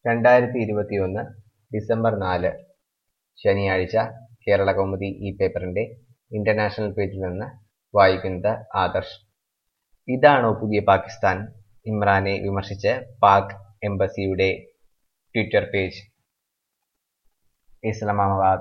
രണ്ടായിരത്തി ഇരുപത്തിയൊന്ന് ഡിസംബർ നാല് ശനിയാഴ്ച കേരള കൗമുദി ഈ പേപ്പറിന്റെ ഇന്റർനാഷണൽ പേജിൽ നിന്ന് വായിക്കുന്നത് ആദർശ് ഇതാണോ പുതിയ പാകിസ്ഥാൻ ഇമ്രാനെ വിമർശിച്ച് പാക് എംബസിയുടെ ട്വിറ്റർ പേജ് ഇസ്ലാമാബാദ്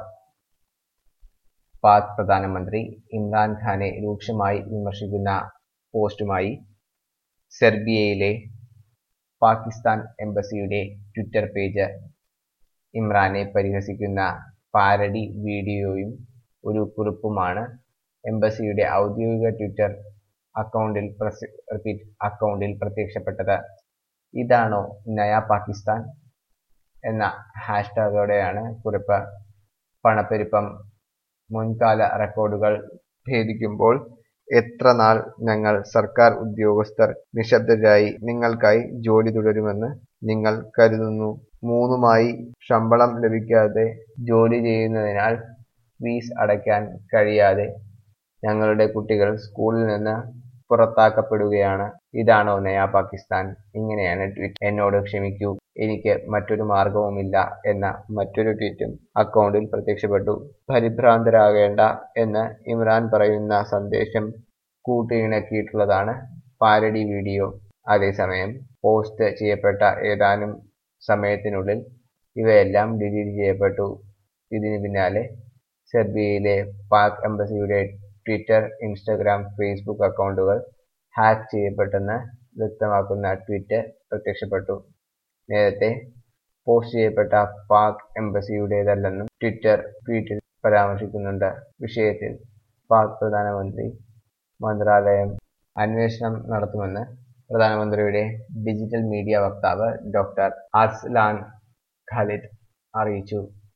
പാക് പ്രധാനമന്ത്രി ഇമ്രാൻ ഖാനെ രൂക്ഷമായി വിമർശിക്കുന്ന പോസ്റ്റുമായി സെർബിയയിലെ പാകിസ്ഥാൻ എംബസിയുടെ ട്വിറ്റർ പേജ് ഇമ്രാനെ പരിഹസിക്കുന്ന പാരഡി വീഡിയോയും ഒരു കുറിപ്പുമാണ് എംബസിയുടെ ഔദ്യോഗിക ട്വിറ്റർ അക്കൗണ്ടിൽ പ്രസ- റിപ്പീറ്റ് അക്കൗണ്ടിൽ പ്രത്യക്ഷപ്പെട്ടത് ഇതാണോ നയ പാകിസ്ഥാൻ എന്ന ഹാഷ്ടാഗോടെയാണ് കുറിപ്പ് പണപ്പെരുപ്പം മുൻകാല റെക്കോർഡുകൾ ഭേദിക്കുമ്പോൾ എത്ര നാൾ ഞങ്ങൾ സർക്കാർ ഉദ്യോഗസ്ഥർ നിശബ്ദരായി നിങ്ങൾക്കായി ജോലി തുടരുമെന്ന് നിങ്ങൾ കരുതുന്നു മൂന്നുമായി ശമ്പളം ലഭിക്കാതെ ജോലി ചെയ്യുന്നതിനാൽ ഫീസ് അടയ്ക്കാൻ കഴിയാതെ ഞങ്ങളുടെ കുട്ടികൾ സ്കൂളിൽ നിന്ന് പുറത്താക്കപ്പെടുകയാണ് ഇതാണോ നയാ പാകിസ്ഥാൻ ഇങ്ങനെയാണ് ട്വീറ്റ് എന്നോട് ക്ഷമിക്കൂ എനിക്ക് മറ്റൊരു മാർഗവുമില്ല എന്ന മറ്റൊരു ട്വീറ്റും അക്കൗണ്ടിൽ പ്രത്യക്ഷപ്പെട്ടു പരിഭ്രാന്തരാകേണ്ട എന്ന് ഇമ്രാൻ പറയുന്ന സന്ദേശം കൂട്ടിയിണക്കിയിട്ടുള്ളതാണ് പാരഡി വീഡിയോ അതേസമയം പോസ്റ്റ് ചെയ്യപ്പെട്ട ഏതാനും സമയത്തിനുള്ളിൽ ഇവയെല്ലാം ഡിലീറ്റ് ചെയ്യപ്പെട്ടു ഇതിന് പിന്നാലെ സെർബിയയിലെ പാക് എംബസിയുടെ ട്വിറ്റർ ഇൻസ്റ്റഗ്രാം ഫേസ്ബുക്ക് അക്കൗണ്ടുകൾ ഹാക്ക് ചെയ്യപ്പെട്ടെന്ന് വ്യക്തമാക്കുന്ന ട്വീറ്റ് പ്രത്യക്ഷപ്പെട്ടു നേരത്തെ പോസ്റ്റ് ചെയ്യപ്പെട്ട പാക് എംബസിയുടേതല്ലെന്നും ട്വിറ്റർ ട്വീറ്റിൽ പരാമർശിക്കുന്നുണ്ട് വിഷയത്തിൽ പാക് പ്രധാനമന്ത്രി മന്ത്രാലയം അന്വേഷണം നടത്തുമെന്ന് പ്രധാനമന്ത്രിയുടെ ഡിജിറ്റൽ മീഡിയ വക്താവ് ഡോക്ടർ അർസ്ലാൻ ഖാലിദ് അറിയിച്ചു